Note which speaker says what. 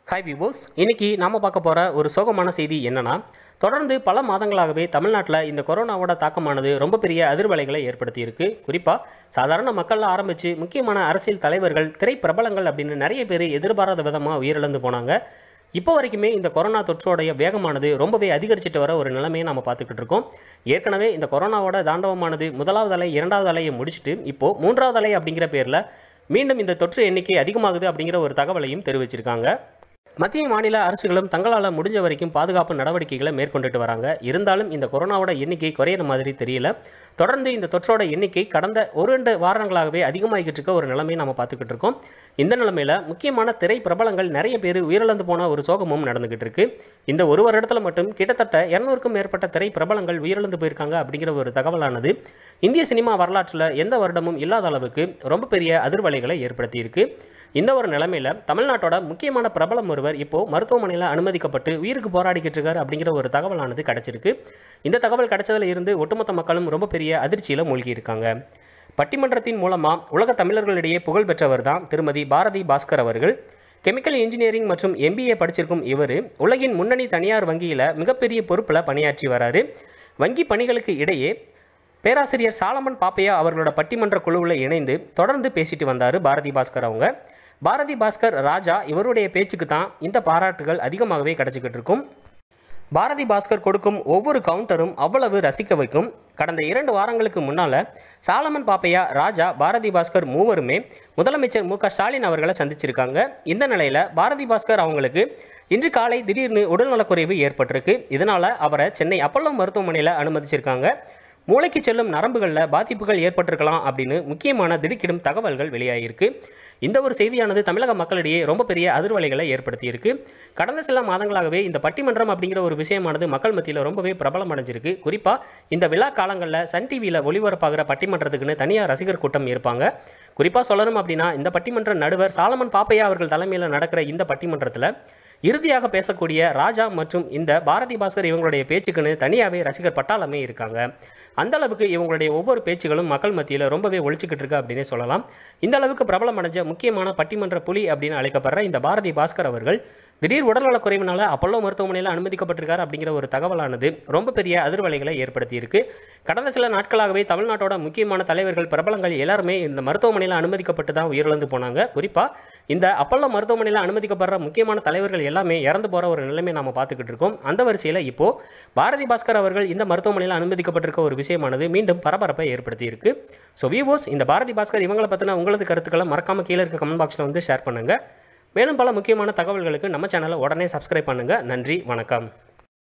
Speaker 1: hi விவோஸ் இன்னைக்கு நாம பார்க்க போற ஒரு சோகமான செய்தி என்னன்னா தொடர்ந்து பல மாதங்களாகவே தமிழ்நாட்டில் இந்த கொரோனாவோட தாக்கமானது ரொம்ப பெரிய அதிர்வலைகளை ஏற்படுத்தி இருக்கு குறிப்பா சாதாரண மக்கள்ல ஆரம்பிச்சு முக்கியமான அரசியல் தலைவர்கள் திரைப்பிரபலங்கள் அப்படின்னு நிறைய பேர் எதிர்பாராத விதமாக உயிரிழந்து போனாங்க இப்போ வரைக்குமே இந்த கொரோனா தொற்றோடைய வேகமானது ரொம்பவே அதிகரிச்சுட்டு வர ஒரு நிலைமையை நம்ம பார்த்துக்கிட்டு இருக்கோம் ஏற்கனவே இந்த கொரோனாவோட தாண்டவமானது முதலாவது அலை இரண்டாவது அலையை முடிச்சுட்டு இப்போ மூன்றாவது அலை அப்படிங்கிற பேரில் மீண்டும் இந்த தொற்று எண்ணிக்கை அதிகமாகுது அப்படிங்கிற ஒரு தகவலையும் தெரிவிச்சிருக்காங்க மத்திய மாநில அரசுகளும் தங்களால் முடிஞ்ச வரைக்கும் பாதுகாப்பு நடவடிக்கைகளை மேற்கொண்டுட்டு வராங்க இருந்தாலும் இந்த கொரோனாவோட எண்ணிக்கை குறையிற மாதிரி தெரியல தொடர்ந்து இந்த தொற்றோட எண்ணிக்கை கடந்த ஒரு ரெண்டு வாரங்களாகவே அதிகமாகிக்கிட்டு இருக்க ஒரு நிலைமையை நம்ம பார்த்துக்கிட்டு இருக்கோம் இந்த நிலைமையில முக்கியமான திரை பிரபலங்கள் நிறைய பேர் உயிரிழந்து போன ஒரு சோகமும் நடந்துகிட்டு இருக்கு இந்த ஒரு வருடத்தில் மட்டும் கிட்டத்தட்ட இரநூறுக்கும் மேற்பட்ட திரை பிரபலங்கள் உயிரிழந்து போயிருக்காங்க அப்படிங்கிற ஒரு தகவலானது இந்திய சினிமா வரலாற்றில் எந்த வருடமும் இல்லாத அளவுக்கு ரொம்ப பெரிய அதிர்வலைகளை ஏற்படுத்தி இருக்கு இந்த ஒரு நிலைமையில தமிழ்நாட்டோட முக்கியமான பிரபலம் ஒருவர் இப்போ மருத்துவமனையில் அனுமதிக்கப்பட்டு உயிருக்கு போராடிக்கிட்டு இருக்காரு அப்படிங்கிற ஒரு தகவலானது கிடைச்சிருக்கு இந்த தகவல் கிடைச்சதுல இருந்து ஒட்டுமொத்த மக்களும் ரொம்ப பெரிய அதிர்ச்சியில மூழ்கி இருக்காங்க பட்டிமன்றத்தின் மூலமா உலக தமிழர்களிடையே புகழ் பெற்றவர் தான் திருமதி பாரதி பாஸ்கர் அவர்கள் கெமிக்கல் இன்ஜினியரிங் மற்றும் எம்பிஏ படிச்சிருக்கும் இவர் உலகின் முன்னணி தனியார் வங்கியில் மிகப்பெரிய பொறுப்பில் பணியாற்றி வராரு வங்கி பணிகளுக்கு இடையே பேராசிரியர் சாலமன் பாப்பையா அவர்களோட பட்டிமன்ற குழுவில் இணைந்து தொடர்ந்து பேசிட்டு வந்தார் பாரதி பாஸ்கர் அவங்க பாரதி பாஸ்கர் ராஜா இவருடைய பேச்சுக்கு தான் இந்த பாராட்டுகள் அதிகமாகவே கிடைச்சிக்கிட்டு இருக்கும் பாரதி பாஸ்கர் கொடுக்கும் ஒவ்வொரு கவுண்டரும் அவ்வளவு ரசிக்க வைக்கும் கடந்த இரண்டு வாரங்களுக்கு முன்னால் சாலமன் பாப்பையா ராஜா பாரதி பாஸ்கர் மூவருமே முதலமைச்சர் மு க ஸ்டாலின் அவர்களை சந்திச்சிருக்காங்க இந்த நிலையில் பாரதி பாஸ்கர் அவங்களுக்கு இன்று காலை திடீர்னு உடல்நலக்குறைவு ஏற்பட்டிருக்கு இதனால் அவரை சென்னை அப்பல்லோ மருத்துவமனையில் அனுமதிச்சிருக்காங்க மூளைக்கு செல்லும் நரம்புகளில் பாதிப்புகள் ஏற்பட்டிருக்கலாம் அப்படின்னு முக்கியமான திடுக்கிடும் தகவல்கள் வெளியாகிருக்கு இந்த ஒரு செய்தியானது தமிழக மக்களிடையே ரொம்ப பெரிய அதிர்வலைகளை ஏற்படுத்தியிருக்கு கடந்த சில மாதங்களாகவே இந்த பட்டிமன்றம் அப்படிங்கிற ஒரு விஷயமானது மக்கள் மத்தியில் ரொம்பவே பிரபலம் அடைஞ்சிருக்கு குறிப்பாக இந்த விழா காலங்களில் சன் டிவியில் ஒளிபரப்பாகிற பட்டிமன்றத்துக்குன்னு தனியாக ரசிகர் கூட்டம் இருப்பாங்க குறிப்பாக சொல்லணும் அப்படின்னா இந்த பட்டிமன்ற நடுவர் சாலமன் பாப்பையா அவர்கள் தலைமையில் நடக்கிற இந்த பட்டிமன்றத்தில் இறுதியாக பேசக்கூடிய ராஜா மற்றும் இந்த பாரதி பாஸ்கர் இவங்களுடைய பேச்சுக்குன்னு தனியாகவே ரசிகர் பட்டாளமே இருக்காங்க அந்த அளவுக்கு இவங்களுடைய ஒவ்வொரு பேச்சுகளும் மக்கள் மத்தியில் ரொம்பவே ஒழிச்சுக்கிட்டு இருக்கு அப்படின்னே சொல்லலாம் இந்த அளவுக்கு பிரபலம் அடைஞ்ச முக்கியமான பட்டிமன்ற புலி அப்படின்னு அழைக்கப்படுற இந்த பாரதி பாஸ்கர் அவர்கள் திடீர் உடல்நலக் குறைவினால அப்பல்லோ மருத்துவமனையில் அனுமதிக்கப்பட்டிருக்கார் அப்படிங்கிற ஒரு தகவலானது ரொம்ப பெரிய அதிர்வலைகளை ஏற்படுத்தியிருக்கு கடந்த சில நாட்களாகவே தமிழ்நாட்டோட முக்கியமான தலைவர்கள் பிரபலங்கள் எல்லாருமே இந்த மருத்துவமனையில் அனுமதிக்கப்பட்டு தான் உயிரிழந்து போனாங்க குறிப்பாக இந்த அப்பல்லோ மருத்துவமனையில் அனுமதிக்கப்படுற முக்கியமான தலைவர்கள் எல்லாமே இறந்து போகிற ஒரு நிலைமை நாம் பார்த்துக்கிட்டு இருக்கோம் அந்த வரிசையில் இப்போ பாரதி பாஸ்கர் அவர்கள் இந்த மருத்துவமனையில் அனுமதிக்கப்பட்டிருக்க ஒரு விஷயமானது மீண்டும் பரபரப்பை ஏற்படுத்தியிருக்கு ஸோ விவோஸ் இந்த பாரதி பாஸ்கர் இவங்களை பற்றின உங்களது கருத்துக்களை மறக்காமல் கீழே இருக்க கமெண்ட் பாக்ஸில் வந்து ஷேர் பண்ணுங்கள் மேலும் பல முக்கியமான தகவல்களுக்கு நம்ம சேனலை உடனே சப்ஸ்கிரைப் பண்ணுங்கள் நன்றி வணக்கம்